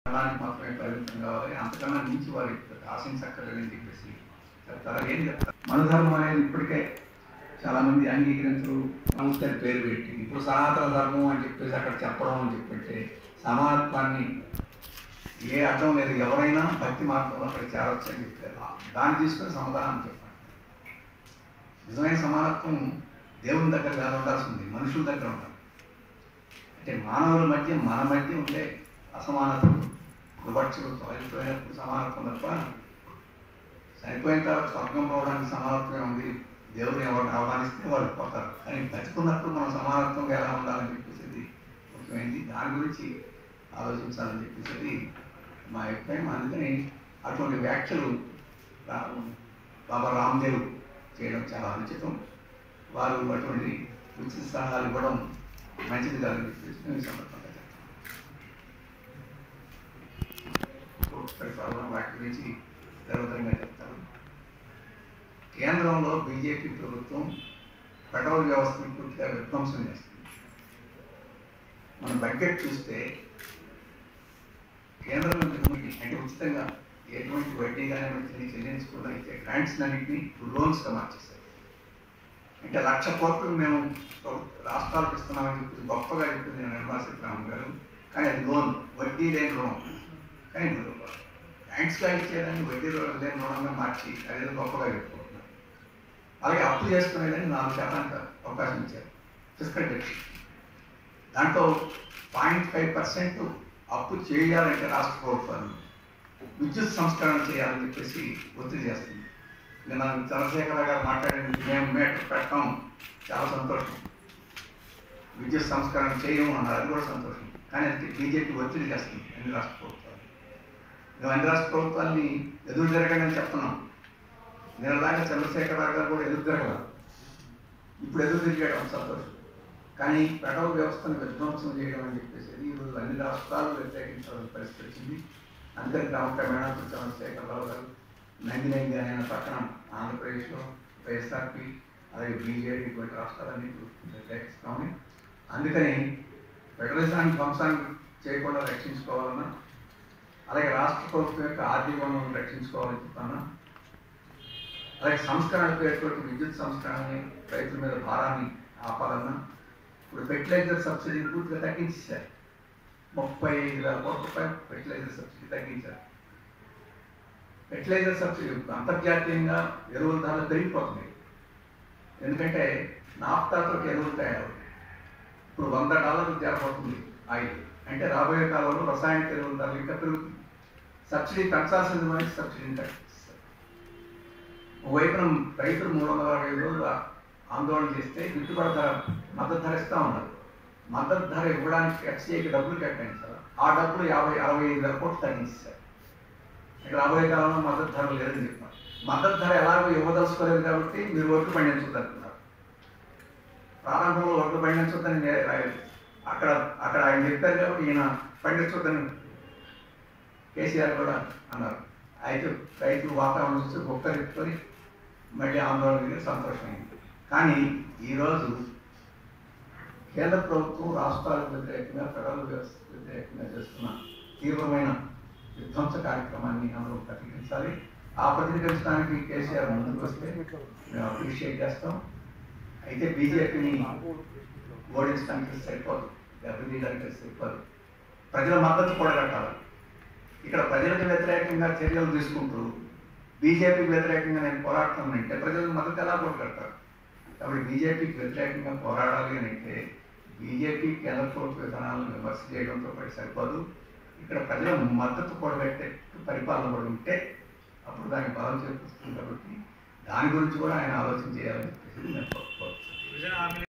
అలాంటి మాత్రమే పరిమితం కావాలి అంతకన్నా మించి వారి ఆశించక్కర్లేదని చెప్పేసి చెప్తారా ఏం చెప్తారు మన ధర్మం అనేది ఇప్పటికే చాలా మంది అంగీకరించరు సంస్థ పేరు పెట్టి ఇప్పుడు సనాతన ధర్మం అని చెప్పేసి అక్కడ చెప్పడం అని చెప్పంటే సమానత్వాన్ని ఏ అర్థం లేదు ఎవరైనా భక్తి మార్గంలో అక్కడ చేరవచ్చు అని చెప్పారు దాన్ని తీసుకొని సమాధానం చెప్పండి నిజమైన సమానత్వం దేవుని దగ్గర కాదు ఉండాల్సింది మనుషుల దగ్గర ఉండాలి అంటే మానవుల మధ్య మన మధ్య ఉండే అసమానతలు వివక్షలు తొలగిపోయినప్పుడు సమానత్వం తప్ప చనిపోయిన తర్వాత స్వర్గం పోవడానికి సమానత్వమే ఉంది దేవుని ఎవరిని ఆహ్వానిస్తే వాళ్ళు పోతారు కానీ బతుకున్నప్పుడు మనం సమానత్వంగా ఎలా ఉండాలని చెప్పేసి ముఖ్యమైనది దాని గురించి ఆలోచించాలని చెప్పేసి మా అభిప్రాయం అందుకని అటువంటి వ్యాఖ్యలు రా- బాబా రామ్దేవ్ చేయడం చాలా అనుచితం వారు అటువంటి ఉచిత సలహాలు ఇవ్వడం మంచిది కాదని చెప్పేసి నేను ఈ సందర్భంగా చెప్తాను వాటి గురించి జరుగుతుందిగా చెప్తాను కేంద్రంలో బీజేపీ ప్రభుత్వం పెట్రోల్ వ్యవస్థను పూర్తిగా విధ్వంసం చేస్తుంది మనం బడ్జెట్ చూస్తే కేంద్రం నుంచి అంటే ఉచితంగా ఎటువంటి వడ్డీ కానీ తిరిగి చెల్లించకుండా ఇచ్చే గ్రాంట్స్ అన్నింటినీ లోన్స్గా మార్చేస్తారు అంటే లక్ష కోట్లు మేము రాష్ట్రాలకు ఇస్తున్నామని చెప్పి గొప్పగా చెప్పింది నిర్మలా సీతారామన్ గారు కానీ అది లోన్ వడ్డీ లేని రుణం కానీ బ్యాంక్స్గా ఇచ్చేదాన్ని వడ్డీ రుణం లేని రుణంగా మార్చి అదేదో గొప్పగా చెప్పుకుంటున్నారు అలాగే అప్పు చేసుకునేదాన్ని నాలుగు శాతానికి అవకాశం ఇచ్చారు ఫిజికల్ డెఫిసిట్ దాంట్లో పాయింట్ ఫైవ్ పర్సెంట్ అప్పు చేయాలంటే రాష్ట్ర ప్రభుత్వాలు విద్యుత్ సంస్కరణ చేయాలని చెప్పేసి ఒత్తిడి చేస్తుంది నిన్న చంద్రశేఖర గారు మాట్లాడింది మేము మీటర్ పెట్టాం చాలా సంతోషం విద్యుత్ సంస్కరణ చేయము అన్నారు అది కూడా సంతోషం కానీ అది బీజేపీ ఒత్తిడి చేస్తుంది అన్ని రాష్ట్ర ప్రభుత్వాలు మేము అన్ని రాష్ట్ర ప్రభుత్వాన్ని ఎదురు జరగని చెప్తున్నాం నిన్నలాగా చంద్రశేఖర గారు కూడా ఎదురు జరగల ఇప్పుడు ఎదురు తిరిగాడు సంతోషం కానీ పెట్రోల్ వ్యవస్థను విధ్వంసం చేయడం అని చెప్పేసి ఈరోజు అన్ని రాష్ట్రాలు వ్యతిరేకించాల్సిన పరిస్థితి వచ్చింది అందుకని క్రమక్రమేణా ఇప్పుడు చంద్రశేఖరరావు గారు నంది నంది అనే పక్కన ఆంధ్రప్రదేశ్లో వైఎస్ఆర్పి అలాగే బీజేపీ ఇటువంటి రాష్ట్రాలన్నీ వ్యతిరేకిస్తామని అందుకని ఫెడరలిజాన్ని ధ్వంసాన్ని చేయకుండా రక్షించుకోవాలన్నా అలాగే రాష్ట్ర ప్రభుత్వం యొక్క ఆర్థిక వనరులను రక్షించుకోవాలని చెప్తాను అలాగే సంస్కరణ పేరుతోటి విద్యుత్ సంస్కరణని రైతుల మీద భారాన్ని ఆపాలన్నా ఇప్పుడు ఫెర్టిలైజర్ సబ్సిడీ పూర్తిగా తగ్గించారు ముప్పై ఐదు వేల కోట్ల రూపాయలు ఫెర్టిలైజర్ సబ్సిడీ తగ్గించారు ఫెర్టిలైజర్ సబ్సిడీ అంతర్జాతీయంగా ఎరువుల ధరలు పెరిగిపోతున్నాయి ఎందుకంటే నాఫ్తాతో ఎరువులు తయారు ఇప్పుడు వంద డాలర్లు చేరబోతుంది ఆయిల్ అంటే రాబోయే కాలంలో రసాయనిక ఎరువుల ధరలు ఇంకా పెరుగుతుంది సబ్సిడీ పెంచాల్సింది మనకి సబ్సిడీని తగ్గిస్తారు ఓవైపున రైతులు మూడు వందల అరవై ఐదు రోజులు ఆందోళన చేస్తే గిట్టుబాటు ధర మద్దతు ధర ఇస్తూ ఉన్నారు మద్దతు ధర ఇవ్వడానికి ఎఫ్సీఐకి డబ్బులు కేటాయించారు ఆ డబ్బులు యాభై అరవై ఐదు వేల కోట్లు తగ్గించారు ఇక్కడ రాబోయే కాలంలో మద్దతు ధర లేదని చెప్పారు మద్దతు ధర ఎలాగో ఇవ్వదలుచుకోలేదు కాబట్టి మీరు ఓట్లు పండించొద్దంటున్నారు ప్రారంభంలో ఓట్లు పండించొద్దని నే- రాయలేదు అక్కడ అక్కడ ఆయన చెప్పారు కాబట్టి ఈయన పండించొద్దని కేసీఆర్ కూడా అన్నారు అయితే రైతులు వాతావరణం చూసి గొప్పరెత్తుకొని మళ్ళీ ఆందోళన దిగి సంతోషమైంది కానీ ఈరోజు కేంద్ర ప్రభుత్వం రాష్ట్రాలకు వ్యతిరేకంగా ఫెడరల్ వ్యవస్థకు వ్యతిరేకంగా చేస్తున్న తీవ్రమైన విధ్వంస కార్యక్రమాన్ని అందరూ ప్రతిఘటించాలి ఆ ప్రతిఘటించడానికి కేసీఆర్ ముందుకు వస్తే మేము అప్రిషియేట్ చేస్తాం అయితే బీజేపీని ఓడించడానికి సరిపోదు దెబ్బతీయడానికి సరిపోదు ప్రజల మద్దతు కూడా కట్టాలి ఇక్కడ ప్రజలకు వ్యతిరేకంగా చర్యలు తీసుకుంటూ బీజేపీకి వ్యతిరేకంగా నేను పోరాడుతానంటే ప్రజలకు మద్దతు ఎలా కొట్టగడతారు కాబట్టి బీజేపీకి వ్యతిరేకంగా పోరాడాలి అని అంటే బీజేపీ కేంద్ర ప్రభుత్వ విధానాలను విమర్శ చేయడంతో పాటు సరిపోదు ఇక్కడ ప్రజల మద్దతు కూడబెట్టే పరిపాలన కూడా ఉంటే అప్పుడు దానికి బలం చేకూరుస్తుంది కాబట్టి దాని గురించి కూడా ఆయన ఆలోచన చేయాలని చెప్పేసి నేను కోరుతున్నాను.